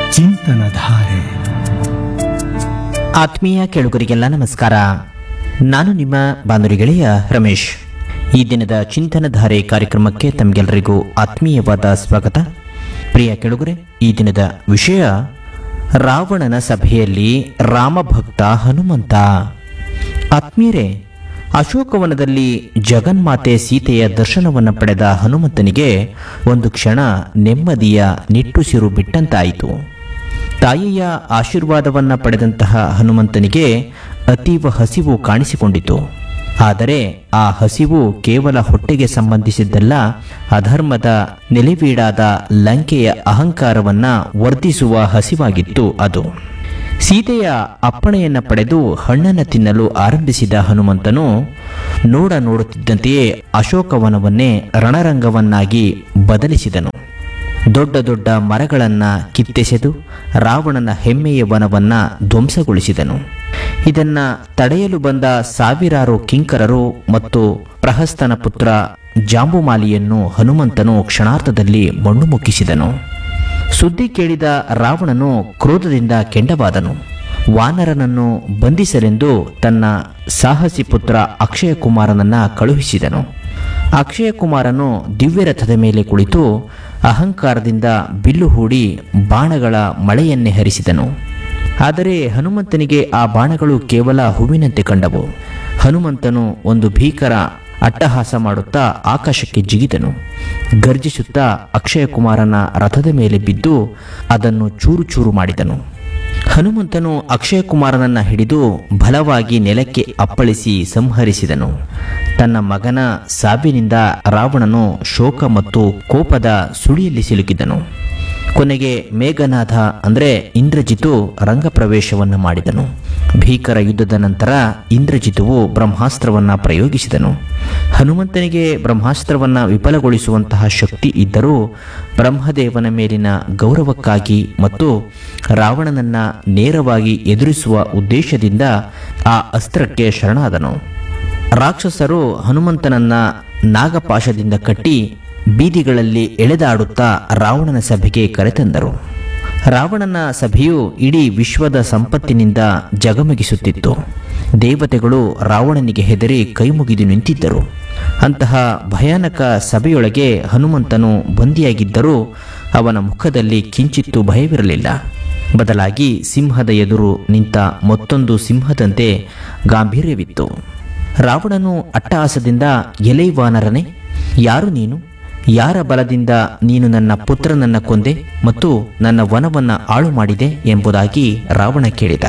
ಚಿಂತನ ಧಾರೆ ಆತ್ಮೀಯ ಕೇಳುಗರಿಗೆಲ್ಲ ನಮಸ್ಕಾರ ನಾನು ನಿಮ್ಮ ಬಾನುಲಿ ಗೆಳೆಯ ರಮೇಶ್ ಈ ದಿನದ ಚಿಂತನಧಾರೆ ಕಾರ್ಯಕ್ರಮಕ್ಕೆ ತಮಗೆಲ್ಲರಿಗೂ ಆತ್ಮೀಯವಾದ ಸ್ವಾಗತ ಪ್ರಿಯ ಕೆಳುಗರೆ ಈ ದಿನದ ವಿಷಯ ರಾವಣನ ಸಭೆಯಲ್ಲಿ ರಾಮಭಕ್ತ ಹನುಮಂತ ಆತ್ಮೀಯರೇ ಅಶೋಕವನದಲ್ಲಿ ಜಗನ್ಮಾತೆ ಸೀತೆಯ ದರ್ಶನವನ್ನು ಪಡೆದ ಹನುಮಂತನಿಗೆ ಒಂದು ಕ್ಷಣ ನೆಮ್ಮದಿಯ ನಿಟ್ಟುಸಿರು ಬಿಟ್ಟಂತಾಯಿತು ತಾಯಿಯ ಆಶೀರ್ವಾದವನ್ನ ಪಡೆದಂತಹ ಹನುಮಂತನಿಗೆ ಅತೀವ ಹಸಿವು ಕಾಣಿಸಿಕೊಂಡಿತು ಆದರೆ ಆ ಹಸಿವು ಕೇವಲ ಹೊಟ್ಟೆಗೆ ಸಂಬಂಧಿಸಿದ್ದಲ್ಲ ಅಧರ್ಮದ ನೆಲೆವೀಡಾದ ಲಂಕೆಯ ಅಹಂಕಾರವನ್ನ ವರ್ಧಿಸುವ ಹಸಿವಾಗಿತ್ತು ಅದು ಸೀತೆಯ ಅಪ್ಪಣೆಯನ್ನ ಪಡೆದು ಹಣ್ಣನ್ನು ತಿನ್ನಲು ಆರಂಭಿಸಿದ ಹನುಮಂತನು ನೋಡ ನೋಡುತ್ತಿದ್ದಂತೆಯೇ ಅಶೋಕವನವನ್ನೇ ರಣರಂಗವನ್ನಾಗಿ ಬದಲಿಸಿದನು ದೊಡ್ಡ ದೊಡ್ಡ ಮರಗಳನ್ನ ಕಿತ್ತೆಸೆದು ರಾವಣನ ಹೆಮ್ಮೆಯ ವನವನ್ನ ಧ್ವಂಸಗೊಳಿಸಿದನು ಇದನ್ನ ತಡೆಯಲು ಬಂದ ಸಾವಿರಾರು ಕಿಂಕರರು ಮತ್ತು ಪ್ರಹಸ್ತನ ಪುತ್ರ ಜಾಂಬುಮಾಲಿಯನ್ನು ಹನುಮಂತನು ಕ್ಷಣಾರ್ಧದಲ್ಲಿ ಮಣ್ಣು ಮುಕ್ಕಿಸಿದನು ಸುದ್ದಿ ಕೇಳಿದ ರಾವಣನು ಕ್ರೋಧದಿಂದ ಕೆಂಡವಾದನು ವಾನರನನ್ನು ಬಂಧಿಸಲೆಂದು ತನ್ನ ಸಾಹಸಿ ಪುತ್ರ ಅಕ್ಷಯ ಕುಮಾರನನ್ನ ಕಳುಹಿಸಿದನು ಅಕ್ಷಯ ಕುಮಾರನು ದಿವ್ಯರಥದ ಮೇಲೆ ಕುಳಿತು ಅಹಂಕಾರದಿಂದ ಬಿಲ್ಲು ಹೂಡಿ ಬಾಣಗಳ ಮಳೆಯನ್ನೇ ಹರಿಸಿದನು ಆದರೆ ಹನುಮಂತನಿಗೆ ಆ ಬಾಣಗಳು ಕೇವಲ ಹೂವಿನಂತೆ ಕಂಡವು ಹನುಮಂತನು ಒಂದು ಭೀಕರ ಅಟ್ಟಹಾಸ ಮಾಡುತ್ತಾ ಆಕಾಶಕ್ಕೆ ಜಿಗಿದನು ಗರ್ಜಿಸುತ್ತಾ ಅಕ್ಷಯ ಕುಮಾರನ ರಥದ ಮೇಲೆ ಬಿದ್ದು ಅದನ್ನು ಚೂರು ಚೂರು ಮಾಡಿದನು ಹನುಮಂತನು ಅಕ್ಷಯ ಕುಮಾರನನ್ನ ಹಿಡಿದು ಬಲವಾಗಿ ನೆಲಕ್ಕೆ ಅಪ್ಪಳಿಸಿ ಸಂಹರಿಸಿದನು ತನ್ನ ಮಗನ ಸಾವಿನಿಂದ ರಾವಣನು ಶೋಕ ಮತ್ತು ಕೋಪದ ಸುಳಿಯಲ್ಲಿ ಸಿಲುಕಿದನು ಕೊನೆಗೆ ಮೇಘನಾಥ ಅಂದರೆ ಇಂದ್ರಜಿತು ರಂಗಪ್ರವೇಶವನ್ನು ಮಾಡಿದನು ಭೀಕರ ಯುದ್ಧದ ನಂತರ ಇಂದ್ರಜಿತುವು ಬ್ರಹ್ಮಾಸ್ತ್ರವನ್ನ ಪ್ರಯೋಗಿಸಿದನು ಹನುಮಂತನಿಗೆ ಬ್ರಹ್ಮಾಸ್ತ್ರವನ್ನ ವಿಫಲಗೊಳಿಸುವಂತಹ ಶಕ್ತಿ ಇದ್ದರೂ ಬ್ರಹ್ಮದೇವನ ಮೇಲಿನ ಗೌರವಕ್ಕಾಗಿ ಮತ್ತು ರಾವಣನನ್ನ ನೇರವಾಗಿ ಎದುರಿಸುವ ಉದ್ದೇಶದಿಂದ ಆ ಅಸ್ತ್ರಕ್ಕೆ ಶರಣಾದನು ರಾಕ್ಷಸರು ಹನುಮಂತನನ್ನ ನಾಗಪಾಶದಿಂದ ಕಟ್ಟಿ ಬೀದಿಗಳಲ್ಲಿ ಎಳೆದಾಡುತ್ತಾ ರಾವಣನ ಸಭೆಗೆ ಕರೆತಂದರು ರಾವಣನ ಸಭೆಯು ಇಡೀ ವಿಶ್ವದ ಸಂಪತ್ತಿನಿಂದ ಜಗಮಗಿಸುತ್ತಿತ್ತು ದೇವತೆಗಳು ರಾವಣನಿಗೆ ಹೆದರಿ ಕೈಮುಗಿದು ನಿಂತಿದ್ದರು ಅಂತಹ ಭಯಾನಕ ಸಭೆಯೊಳಗೆ ಹನುಮಂತನು ಬಂದಿಯಾಗಿದ್ದರೂ ಅವನ ಮುಖದಲ್ಲಿ ಕಿಂಚಿತ್ತೂ ಭಯವಿರಲಿಲ್ಲ ಬದಲಾಗಿ ಸಿಂಹದ ಎದುರು ನಿಂತ ಮತ್ತೊಂದು ಸಿಂಹದಂತೆ ಗಾಂಭೀರ್ಯವಿತ್ತು ರಾವಣನು ಅಟ್ಟಹಾಸದಿಂದ ಎಲೈ ವಾನರನೆ ಯಾರು ನೀನು ಯಾರ ಬಲದಿಂದ ನೀನು ನನ್ನ ಪುತ್ರನನ್ನ ಕೊಂದೆ ಮತ್ತು ನನ್ನ ವನವನ್ನ ಆಳು ಮಾಡಿದೆ ಎಂಬುದಾಗಿ ರಾವಣ ಕೇಳಿದ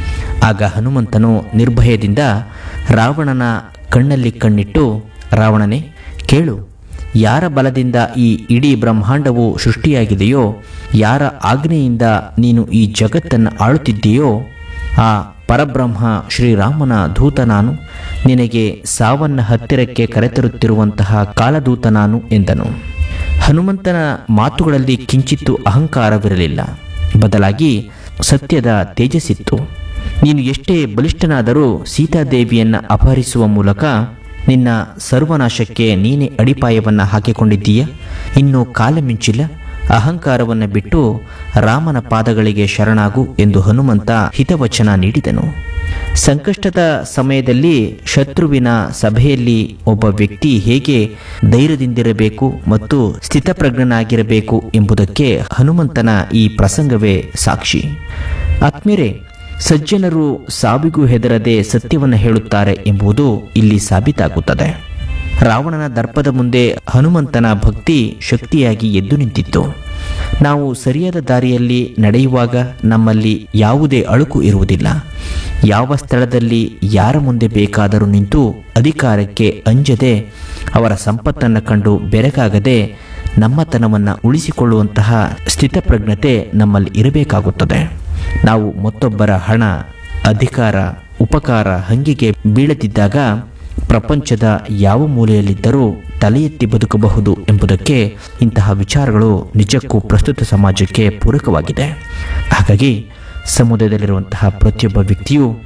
ಆಗ ಹನುಮಂತನು ನಿರ್ಭಯದಿಂದ ರಾವಣನ ಕಣ್ಣಲ್ಲಿ ಕಣ್ಣಿಟ್ಟು ರಾವಣನೇ ಕೇಳು ಯಾರ ಬಲದಿಂದ ಈ ಇಡೀ ಬ್ರಹ್ಮಾಂಡವು ಸೃಷ್ಟಿಯಾಗಿದೆಯೋ ಯಾರ ಆಜ್ಞೆಯಿಂದ ನೀನು ಈ ಜಗತ್ತನ್ನು ಆಳುತ್ತಿದ್ದೀಯೋ ಆ ಪರಬ್ರಹ್ಮ ಶ್ರೀರಾಮನ ದೂತ ನಾನು ನಿನಗೆ ಸಾವನ್ನ ಹತ್ತಿರಕ್ಕೆ ಕರೆತರುತ್ತಿರುವಂತಹ ಕಾಲದೂತ ನಾನು ಎಂದನು ಹನುಮಂತನ ಮಾತುಗಳಲ್ಲಿ ಕಿಂಚಿತ್ತು ಅಹಂಕಾರವಿರಲಿಲ್ಲ ಬದಲಾಗಿ ಸತ್ಯದ ತೇಜಸ್ಸಿತ್ತು ನೀನು ಎಷ್ಟೇ ಬಲಿಷ್ಠನಾದರೂ ಸೀತಾದೇವಿಯನ್ನ ಅಪಹರಿಸುವ ಮೂಲಕ ನಿನ್ನ ಸರ್ವನಾಶಕ್ಕೆ ನೀನೇ ಅಡಿಪಾಯವನ್ನ ಹಾಕಿಕೊಂಡಿದ್ದೀಯ ಇನ್ನು ಕಾಲ ಮಿಂಚಿಲ್ಲ ಅಹಂಕಾರವನ್ನು ಬಿಟ್ಟು ರಾಮನ ಪಾದಗಳಿಗೆ ಶರಣಾಗು ಎಂದು ಹನುಮಂತ ಹಿತವಚನ ನೀಡಿದನು ಸಂಕಷ್ಟದ ಸಮಯದಲ್ಲಿ ಶತ್ರುವಿನ ಸಭೆಯಲ್ಲಿ ಒಬ್ಬ ವ್ಯಕ್ತಿ ಹೇಗೆ ಧೈರ್ಯದಿಂದಿರಬೇಕು ಮತ್ತು ಸ್ಥಿತಪ್ರಜ್ಞನಾಗಿರಬೇಕು ಎಂಬುದಕ್ಕೆ ಹನುಮಂತನ ಈ ಪ್ರಸಂಗವೇ ಸಾಕ್ಷಿ ಆತ್ಮೀಯರೇ ಸಜ್ಜನರು ಸಾವಿಗೂ ಹೆದರದೆ ಸತ್ಯವನ್ನು ಹೇಳುತ್ತಾರೆ ಎಂಬುದು ಇಲ್ಲಿ ಸಾಬೀತಾಗುತ್ತದೆ ರಾವಣನ ದರ್ಪದ ಮುಂದೆ ಹನುಮಂತನ ಭಕ್ತಿ ಶಕ್ತಿಯಾಗಿ ಎದ್ದು ನಿಂತಿತ್ತು ನಾವು ಸರಿಯಾದ ದಾರಿಯಲ್ಲಿ ನಡೆಯುವಾಗ ನಮ್ಮಲ್ಲಿ ಯಾವುದೇ ಅಳುಕು ಇರುವುದಿಲ್ಲ ಯಾವ ಸ್ಥಳದಲ್ಲಿ ಯಾರ ಮುಂದೆ ಬೇಕಾದರೂ ನಿಂತು ಅಧಿಕಾರಕ್ಕೆ ಅಂಜದೆ ಅವರ ಸಂಪತ್ತನ್ನು ಕಂಡು ಬೆರಗಾಗದೆ ನಮ್ಮತನವನ್ನು ಉಳಿಸಿಕೊಳ್ಳುವಂತಹ ಸ್ಥಿತಪ್ರಜ್ಞತೆ ನಮ್ಮಲ್ಲಿ ಇರಬೇಕಾಗುತ್ತದೆ ನಾವು ಮತ್ತೊಬ್ಬರ ಹಣ ಅಧಿಕಾರ ಉಪಕಾರ ಹಂಗಿಗೆ ಬೀಳದಿದ್ದಾಗ ಪ್ರಪಂಚದ ಯಾವ ಮೂಲೆಯಲ್ಲಿದ್ದರೂ ತಲೆ ಎತ್ತಿ ಬದುಕಬಹುದು ಎಂಬುದಕ್ಕೆ ಇಂತಹ ವಿಚಾರಗಳು ನಿಜಕ್ಕೂ ಪ್ರಸ್ತುತ ಸಮಾಜಕ್ಕೆ ಪೂರಕವಾಗಿದೆ ಹಾಗಾಗಿ ಸಮುದಾಯದಲ್ಲಿರುವಂತಹ ಪ್ರತಿಯೊಬ್ಬ ವ್ಯಕ್ತಿಯು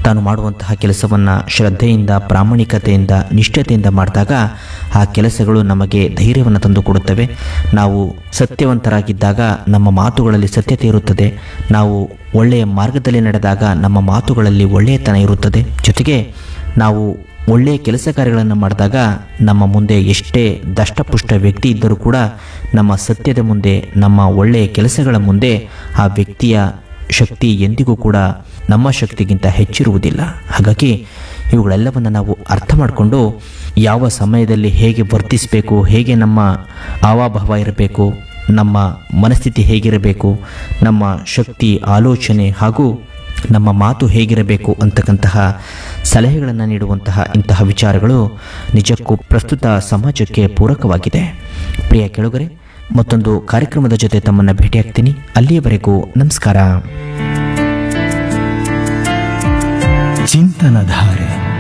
ತಾನು ಮಾಡುವಂತಹ ಕೆಲಸವನ್ನು ಶ್ರದ್ಧೆಯಿಂದ ಪ್ರಾಮಾಣಿಕತೆಯಿಂದ ನಿಷ್ಠತೆಯಿಂದ ಮಾಡಿದಾಗ ಆ ಕೆಲಸಗಳು ನಮಗೆ ಧೈರ್ಯವನ್ನು ತಂದುಕೊಡುತ್ತವೆ ನಾವು ಸತ್ಯವಂತರಾಗಿದ್ದಾಗ ನಮ್ಮ ಮಾತುಗಳಲ್ಲಿ ಸತ್ಯತೆ ಇರುತ್ತದೆ ನಾವು ಒಳ್ಳೆಯ ಮಾರ್ಗದಲ್ಲಿ ನಡೆದಾಗ ನಮ್ಮ ಮಾತುಗಳಲ್ಲಿ ಒಳ್ಳೆಯತನ ಇರುತ್ತದೆ ಜೊತೆಗೆ ನಾವು ಒಳ್ಳೆಯ ಕೆಲಸ ಕಾರ್ಯಗಳನ್ನು ಮಾಡಿದಾಗ ನಮ್ಮ ಮುಂದೆ ಎಷ್ಟೇ ದಷ್ಟಪುಷ್ಟ ವ್ಯಕ್ತಿ ಇದ್ದರೂ ಕೂಡ ನಮ್ಮ ಸತ್ಯದ ಮುಂದೆ ನಮ್ಮ ಒಳ್ಳೆಯ ಕೆಲಸಗಳ ಮುಂದೆ ಆ ವ್ಯಕ್ತಿಯ ಶಕ್ತಿ ಎಂದಿಗೂ ಕೂಡ ನಮ್ಮ ಶಕ್ತಿಗಿಂತ ಹೆಚ್ಚಿರುವುದಿಲ್ಲ ಹಾಗಾಗಿ ಇವುಗಳೆಲ್ಲವನ್ನು ನಾವು ಅರ್ಥ ಮಾಡಿಕೊಂಡು ಯಾವ ಸಮಯದಲ್ಲಿ ಹೇಗೆ ವರ್ತಿಸಬೇಕು ಹೇಗೆ ನಮ್ಮ ಹಾವಾಭಾವ ಇರಬೇಕು ನಮ್ಮ ಮನಸ್ಥಿತಿ ಹೇಗಿರಬೇಕು ನಮ್ಮ ಶಕ್ತಿ ಆಲೋಚನೆ ಹಾಗೂ ನಮ್ಮ ಮಾತು ಹೇಗಿರಬೇಕು ಅಂತಕ್ಕಂತಹ ಸಲಹೆಗಳನ್ನು ನೀಡುವಂತಹ ಇಂತಹ ವಿಚಾರಗಳು ನಿಜಕ್ಕೂ ಪ್ರಸ್ತುತ ಸಮಾಜಕ್ಕೆ ಪೂರಕವಾಗಿದೆ ಪ್ರಿಯ ಕೆಳಗರೆ ಮತ್ತೊಂದು ಕಾರ್ಯಕ್ರಮದ ಜೊತೆ ತಮ್ಮನ್ನು ಭೇಟಿಯಾಗ್ತೀನಿ ಅಲ್ಲಿಯವರೆಗೂ ನಮಸ್ಕಾರ ಚಿಂತನಧಾರೆ